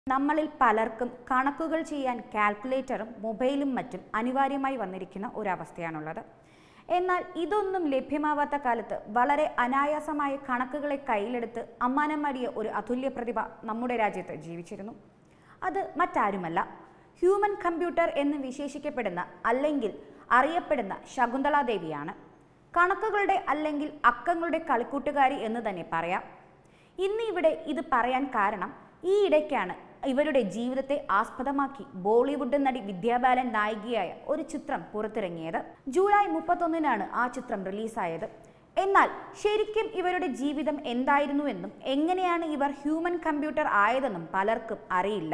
നമ്മളിൽ പലർക്കും കണക്കുകൾ ചെയ്യാൻ കാൽക്കുലേറ്ററും മൊബൈലും മറ്റും അനിവാര്യമായി വന്നിരിക്കുന്ന ഒരവസ്ഥയാണുള്ളത് എന്നാൽ ഇതൊന്നും ലഭ്യമാവാത്ത കാലത്ത് വളരെ അനായാസമായ കണക്കുകളെ കയ്യിലെടുത്ത് അമ്മാനമാടിയ ഒരു അതുല്യ പ്രതിഭ നമ്മുടെ രാജ്യത്ത് ജീവിച്ചിരുന്നു അത് മറ്റാരുമല്ല ഹ്യൂമൻ കമ്പ്യൂട്ടർ എന്ന് വിശേഷിക്കപ്പെടുന്ന അല്ലെങ്കിൽ അറിയപ്പെടുന്ന ശകുന്തള ദേവിയാണ് കണക്കുകളുടെ അല്ലെങ്കിൽ അക്കങ്ങളുടെ കളിക്കൂട്ടുകാരി എന്ന് തന്നെ പറയാം ഇന്ന് ഇവിടെ ഇത് പറയാൻ കാരണം ഈ ഇടയ്ക്കാണ് ഇവരുടെ ജീവിതത്തെ ആസ്പദമാക്കി ബോളിവുഡ് നടി വിദ്യാബാലൻ നായികയായ ഒരു ചിത്രം പുറത്തിറങ്ങിയത് ജൂലൈ മുപ്പത്തൊന്നിനാണ് ആ ചിത്രം റിലീസായത് എന്നാൽ ശരിക്കും ഇവരുടെ ജീവിതം എന്തായിരുന്നുവെന്നും എങ്ങനെയാണ് ഇവർ ഹ്യൂമൻ കമ്പ്യൂട്ടർ ആയതെന്നും പലർക്കും അറിയില്ല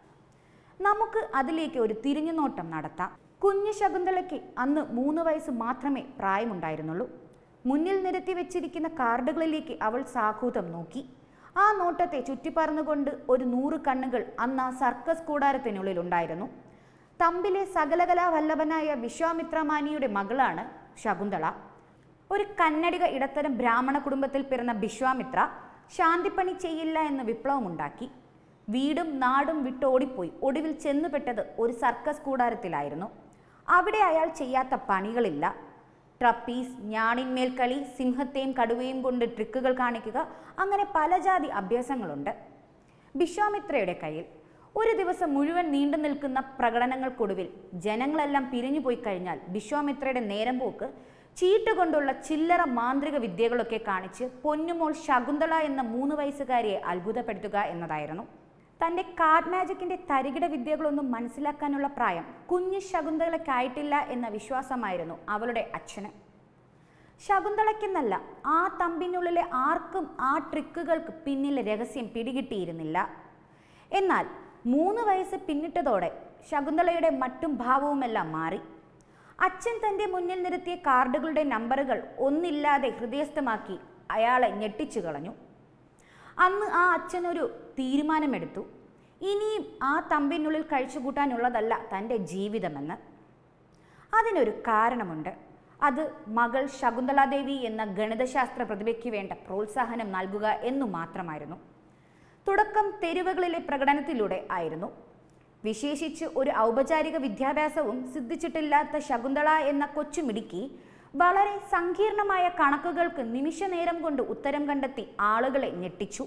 നമുക്ക് അതിലേക്ക് ഒരു തിരിഞ്ഞുനോട്ടം നടത്താം കുഞ്ഞു ശകുന്തളയ്ക്ക് അന്ന് മൂന്ന് വയസ്സ് മാത്രമേ പ്രായമുണ്ടായിരുന്നുള്ളൂ മുന്നിൽ നിരത്തി വെച്ചിരിക്കുന്ന കാർഡുകളിലേക്ക് അവൾ സാഹൂതം നോക്കി ആ നോട്ടത്തെ ചുറ്റിപ്പറന്നുകൊണ്ട് ഒരു നൂറ് കണ്ണുകൾ അന്ന് ആ സർക്കസ് കൂടാരത്തിനുള്ളിൽ ഉണ്ടായിരുന്നു തമ്പിലെ സകലകലാ വല്ലഭനായ വിശ്വാമിത്ര മാനിയുടെ മകളാണ് ശകുന്തള ഒരു കന്നഡിക ഇടത്തരം ബ്രാഹ്മണ കുടുംബത്തിൽ പിറന്ന വിശ്വാമിത്ര ശാന്തിപ്പണി ചെയ്യില്ല എന്ന വിപ്ലവമുണ്ടാക്കി വീടും നാടും വിട്ടോടിപ്പോയി ഒടുവിൽ ചെന്നുപെട്ടത് ഒരു സർക്കസ് കൂടാരത്തിലായിരുന്നു അവിടെ അയാൾ ചെയ്യാത്ത പണികളില്ല ട്രപ്പീസ് ഞാണിന്മേൽ കളി സിംഹത്തെയും കടുവയും കൊണ്ട് ട്രിക്കുകൾ കാണിക്കുക അങ്ങനെ പല ജാതി അഭ്യാസങ്ങളുണ്ട് വിശ്വാമിത്രയുടെ കയ്യിൽ ഒരു ദിവസം മുഴുവൻ നീണ്ടു നിൽക്കുന്ന പ്രകടനങ്ങൾക്കൊടുവിൽ ജനങ്ങളെല്ലാം പിരിഞ്ഞു പോയി കഴിഞ്ഞാൽ വിശ്വാമിത്രയുടെ നേരം പോക്ക് ചീട്ട് കൊണ്ടുള്ള ചില്ലറ മാന്ത്രിക വിദ്യകളൊക്കെ കാണിച്ച് പൊന്നുമോൾ ശകുന്തള എന്ന മൂന്ന് വയസ്സുകാരിയെ അത്ഭുതപ്പെടുത്തുക എന്നതായിരുന്നു തൻ്റെ കാർഡ് മാജിക്കിന്റെ തരികിട വിദ്യകളൊന്നും മനസ്സിലാക്കാനുള്ള പ്രായം കുഞ്ഞു ശകുന്തളയ്ക്കായിട്ടില്ല എന്ന വിശ്വാസമായിരുന്നു അവളുടെ അച്ഛന് ശകുന്തളയ്ക്കെന്നല്ല ആ തമ്പിനുള്ളിലെ ആർക്കും ആ ട്രിക്കുകൾക്ക് പിന്നിലെ രഹസ്യം പിടികിട്ടിയിരുന്നില്ല എന്നാൽ മൂന്ന് വയസ്സ് പിന്നിട്ടതോടെ ശകുന്തളയുടെ മട്ടും ഭാവവുമെല്ലാം മാറി അച്ഛൻ തൻ്റെ മുന്നിൽ നിരത്തിയ കാർഡുകളുടെ നമ്പറുകൾ ഒന്നില്ലാതെ ഹൃദയസ്ഥമാക്കി അയാളെ ഞെട്ടിച്ചു കളഞ്ഞു അന്ന് ആ അച്ഛനൊരു തീരുമാനമെടുത്തു ഇനിയും ആ തമ്പിനുള്ളിൽ കഴിച്ചുകൂട്ടാനുള്ളതല്ല തൻ്റെ ജീവിതമെന്ന് അതിനൊരു കാരണമുണ്ട് അത് മകൾ ശകുന്തളാദേവി എന്ന ഗണിതശാസ്ത്ര പ്രതിഭയ്ക്ക് വേണ്ട പ്രോത്സാഹനം നൽകുക എന്നു മാത്രമായിരുന്നു തുടക്കം തെരുവുകളിലെ പ്രകടനത്തിലൂടെ ആയിരുന്നു വിശേഷിച്ച് ഒരു ഔപചാരിക വിദ്യാഭ്യാസവും സിദ്ധിച്ചിട്ടില്ലാത്ത ശകുന്തള എന്ന കൊച്ചുമിടുക്കി വളരെ സങ്കീർണമായ കണക്കുകൾക്ക് നിമിഷനേരം കൊണ്ട് ഉത്തരം കണ്ടെത്തി ആളുകളെ ഞെട്ടിച്ചു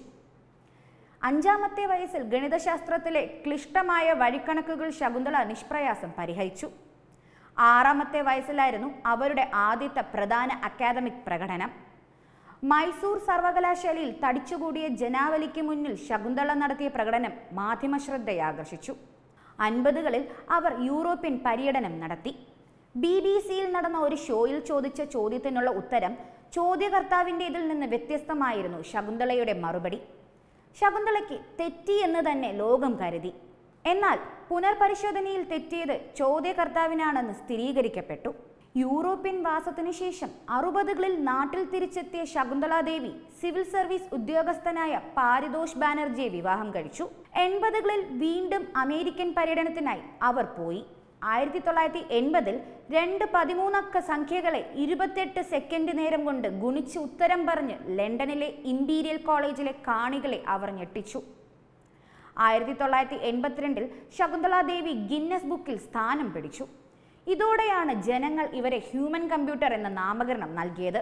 അഞ്ചാമത്തെ വയസ്സിൽ ഗണിതശാസ്ത്രത്തിലെ ക്ലിഷ്ടമായ വഴിക്കണക്കുകൾ ശകുന്തള നിഷ്പ്രയാസം പരിഹരിച്ചു ആറാമത്തെ വയസ്സിലായിരുന്നു അവരുടെ ആദ്യത്തെ പ്രധാന അക്കാദമിക് പ്രകടനം മൈസൂർ സർവകലാശാലയിൽ തടിച്ചുകൂടിയ ജനാവലിക്ക് മുന്നിൽ ശകുന്തള നടത്തിയ പ്രകടനം മാധ്യമശ്രദ്ധയാകർഷിച്ചു അൻപതുകളിൽ അവർ യൂറോപ്യൻ പര്യടനം നടത്തി ബി ബി സിയിൽ നടന്ന ഒരു ഷോയിൽ ചോദിച്ച ചോദ്യത്തിനുള്ള ഉത്തരം ചോദ്യകർത്താവിൻ്റെതിൽ നിന്ന് വ്യത്യസ്തമായിരുന്നു ശകുന്തളയുടെ മറുപടി ശകുന്തളയ്ക്ക് തെറ്റി എന്ന് തന്നെ ലോകം കരുതി എന്നാൽ പുനർപരിശോധനയിൽ തെറ്റിയത് ചോദ്യകർത്താവിനാണെന്ന് സ്ഥിരീകരിക്കപ്പെട്ടു യൂറോപ്യൻ വാസത്തിനു ശേഷം അറുപതുകളിൽ നാട്ടിൽ തിരിച്ചെത്തിയ ശകുന്തളാദേവി സിവിൽ സർവീസ് ഉദ്യോഗസ്ഥനായ പാരിതോഷ് ബാനർജിയെ വിവാഹം കഴിച്ചു എൺപതുകളിൽ വീണ്ടും അമേരിക്കൻ പര്യടനത്തിനായി അവർ പോയി ആയിരത്തി തൊള്ളായിരത്തി എൺപതിൽ രണ്ട് പതിമൂന്നക്ക സംഖ്യകളെ ഇരുപത്തെട്ട് സെക്കൻഡ് നേരം കൊണ്ട് ഗുണിച്ച് ഉത്തരം പറഞ്ഞ് ലണ്ടനിലെ ഇമ്പീരിയൽ കോളേജിലെ കാണികളെ അവർ ഞെട്ടിച്ചു ആയിരത്തി തൊള്ളായിരത്തി എൺപത്തിരണ്ടിൽ ശകുന്തളാദേവി ഗിന്നസ് ബുക്കിൽ സ്ഥാനം പിടിച്ചു ഇതോടെയാണ് ജനങ്ങൾ ഇവരെ ഹ്യൂമൻ കമ്പ്യൂട്ടർ എന്ന നാമകരണം നൽകിയത്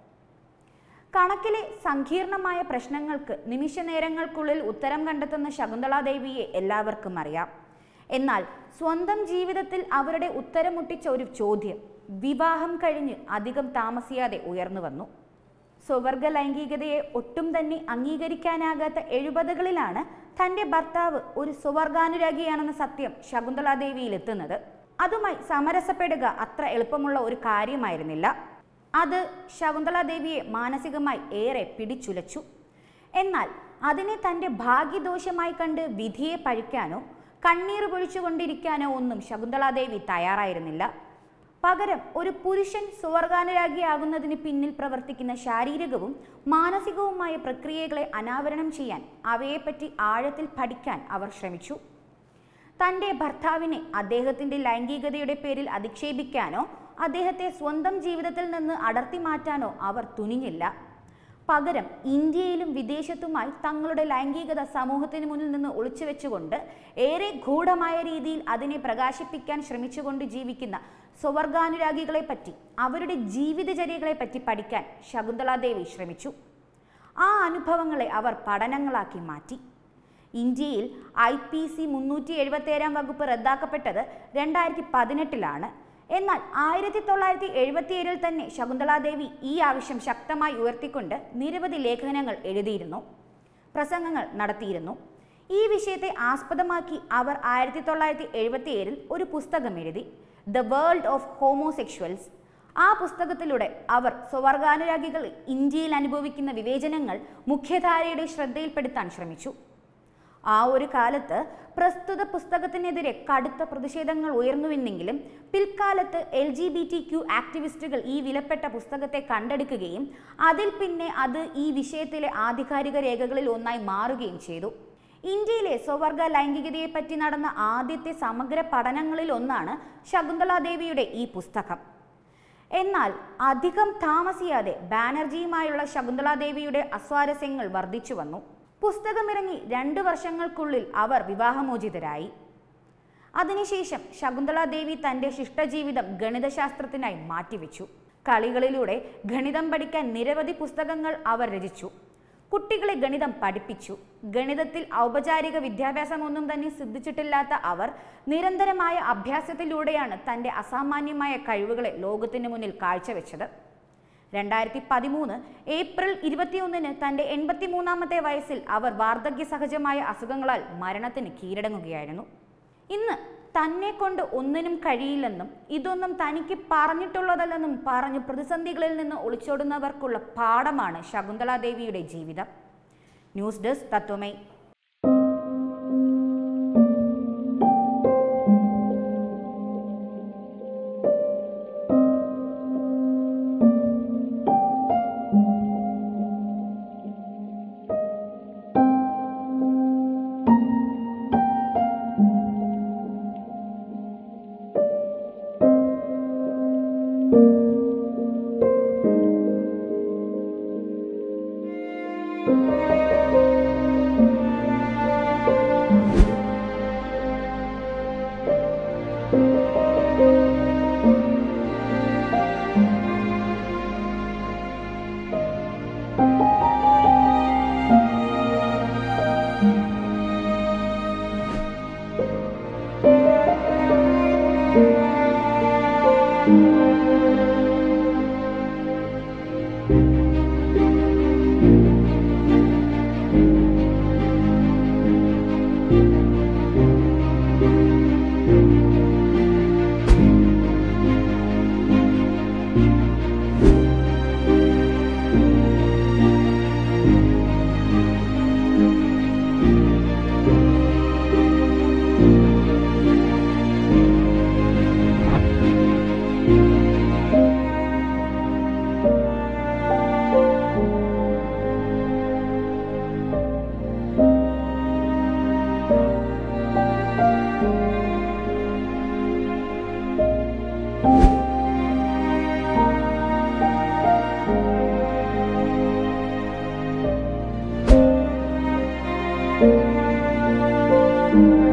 കണക്കിലെ സങ്കീർണമായ പ്രശ്നങ്ങൾക്ക് നിമിഷനേരങ്ങൾക്കുള്ളിൽ ഉത്തരം കണ്ടെത്തുന്ന ശകുന്തളാദേവിയെ എല്ലാവർക്കും അറിയാം എന്നാൽ സ്വന്തം ജീവിതത്തിൽ അവരുടെ ഉത്തരമുട്ടിച്ച ഒരു ചോദ്യം വിവാഹം കഴിഞ്ഞ് അധികം താമസിയാതെ ഉയർന്നു വന്നു സ്വവർഗ ലൈംഗികതയെ ഒട്ടും തന്നെ അംഗീകരിക്കാനാകാത്ത എഴുപതുകളിലാണ് തൻ്റെ ഭർത്താവ് ഒരു സ്വവർഗാനുരാഗിയാണെന്ന സത്യം ശകുന്തളാദേവിയിൽ എത്തുന്നത് അതുമായി സമരസപ്പെടുക അത്ര എളുപ്പമുള്ള ഒരു കാര്യമായിരുന്നില്ല അത് ശകുന്തളാദേവിയെ മാനസികമായി ഏറെ പിടിച്ചുലച്ചു എന്നാൽ അതിനെ തൻ്റെ ഭാഗ്യദോഷമായി കണ്ട് വിധിയെ പഴിക്കാനോ കണ്ണീർ പൊഴിച്ചുകൊണ്ടിരിക്കാനോ ഒന്നും ശകുന്തളാദേവി തയ്യാറായിരുന്നില്ല പകരം ഒരു പുരുഷൻ സുവർഗാനുരാഗിയാകുന്നതിന് പിന്നിൽ പ്രവർത്തിക്കുന്ന ശാരീരികവും മാനസികവുമായ പ്രക്രിയകളെ അനാവരണം ചെയ്യാൻ അവയെപ്പറ്റി ആഴത്തിൽ പഠിക്കാൻ അവർ ശ്രമിച്ചു തൻ്റെ ഭർത്താവിനെ അദ്ദേഹത്തിൻ്റെ ലൈംഗികതയുടെ പേരിൽ അധിക്ഷേപിക്കാനോ അദ്ദേഹത്തെ സ്വന്തം ജീവിതത്തിൽ നിന്ന് അടർത്തി മാറ്റാനോ അവർ തുനിഞ്ഞില്ല പകരം ഇന്ത്യയിലും വിദേശത്തുമായി തങ്ങളുടെ ലൈംഗികത സമൂഹത്തിന് മുന്നിൽ നിന്ന് ഒളിച്ചു വെച്ചുകൊണ്ട് ഏറെ ഗൂഢമായ രീതിയിൽ അതിനെ പ്രകാശിപ്പിക്കാൻ ശ്രമിച്ചുകൊണ്ട് ജീവിക്കുന്ന സ്വവർഗാനുരാഗികളെ പറ്റി അവരുടെ ജീവിതചര്യകളെ പറ്റി പഠിക്കാൻ ശകുന്തളാദേവി ശ്രമിച്ചു ആ അനുഭവങ്ങളെ അവർ പഠനങ്ങളാക്കി മാറ്റി ഇന്ത്യയിൽ ഐ പി സി മുന്നൂറ്റി എഴുപത്തി ഏഴാം വകുപ്പ് റദ്ദാക്കപ്പെട്ടത് രണ്ടായിരത്തി പതിനെട്ടിലാണ് എന്നാൽ ആയിരത്തി തൊള്ളായിരത്തി എഴുപത്തിയേഴിൽ തന്നെ ശകുന്തളാദേവി ഈ ആവശ്യം ശക്തമായി ഉയർത്തിക്കൊണ്ട് നിരവധി ലേഖനങ്ങൾ എഴുതിയിരുന്നു പ്രസംഗങ്ങൾ നടത്തിയിരുന്നു ഈ വിഷയത്തെ ആസ്പദമാക്കി അവർ ആയിരത്തി തൊള്ളായിരത്തി എഴുപത്തിയേഴിൽ ഒരു പുസ്തകം എഴുതി ദ വേൾഡ് ഓഫ് ഹോമോസെക്ഷുവൽസ് ആ പുസ്തകത്തിലൂടെ അവർ സ്വവർഗാനുരാഗികൾ ഇന്ത്യയിൽ അനുഭവിക്കുന്ന വിവേചനങ്ങൾ മുഖ്യധാരയുടെ ശ്രദ്ധയിൽപ്പെടുത്താൻ ശ്രമിച്ചു ആ ഒരു കാലത്ത് പ്രസ്തുത പുസ്തകത്തിനെതിരെ കടുത്ത പ്രതിഷേധങ്ങൾ ഉയർന്നുവെന്നെങ്കിലും പിൽക്കാലത്ത് L G B T Q ആക്ടിവിസ്റ്റുകൾ ഈ വിലപ്പെട്ട പുസ്തകത്തെ കണ്ടെടുക്കുകയും അതിൽ പിന്നെ അത് ഈ വിഷയത്തിലെ ആധികാരിക രേഖകളിൽ ഒന്നായി മാറുകയും ചെയ്തു ഇന്ത്യയിലെ സ്വവർഗ ലൈംഗികതയെപ്പറ്റി നടന്ന ആദ്യത്തെ സമഗ്ര പഠനങ്ങളിൽ ഒന്നാണ് ശകുന്തളാദേവിയുടെ ഈ പുസ്തകം എന്നാൽ അധികം താമസിയാതെ ബാനർജിയുമായുള്ള ശകുന്തളാദേവിയുടെ അസ്വാരസ്യങ്ങൾ വർദ്ധിച്ചു വന്നു പുസ്തകമിറങ്ങി രണ്ട് വർഷങ്ങൾക്കുള്ളിൽ അവർ വിവാഹമോചിതരായി അതിനുശേഷം ശകുന്തളാദേവി തൻ്റെ ശിഷ്ടജീവിതം ഗണിതശാസ്ത്രത്തിനായി മാറ്റിവെച്ചു കളികളിലൂടെ ഗണിതം പഠിക്കാൻ നിരവധി പുസ്തകങ്ങൾ അവർ രചിച്ചു കുട്ടികളെ ഗണിതം പഠിപ്പിച്ചു ഗണിതത്തിൽ ഔപചാരിക വിദ്യാഭ്യാസമൊന്നും തന്നെ സിദ്ധിച്ചിട്ടില്ലാത്ത അവർ നിരന്തരമായ അഭ്യാസത്തിലൂടെയാണ് തൻ്റെ അസാമാന്യമായ കഴിവുകളെ ലോകത്തിന് മുന്നിൽ കാഴ്ചവെച്ചത് രണ്ടായിരത്തി പതിമൂന്ന് ഏപ്രിൽ ഇരുപത്തിയൊന്നിന് തൻ്റെ എൺപത്തിമൂന്നാമത്തെ വയസ്സിൽ അവർ വാർദ്ധക്യ സഹജമായ അസുഖങ്ങളാൽ മരണത്തിന് കീഴടങ്ങുകയായിരുന്നു ഇന്ന് തന്നെ കൊണ്ട് ഒന്നിനും കഴിയില്ലെന്നും ഇതൊന്നും തനിക്ക് പറഞ്ഞിട്ടുള്ളതല്ലെന്നും പറഞ്ഞു പ്രതിസന്ധികളിൽ നിന്ന് ഒളിച്ചോടുന്നവർക്കുള്ള പാഠമാണ് ശകുന്തളാദേവിയുടെ ജീവിതം ന്യൂസ് ഡെസ്ക് തത്വമൈ thank you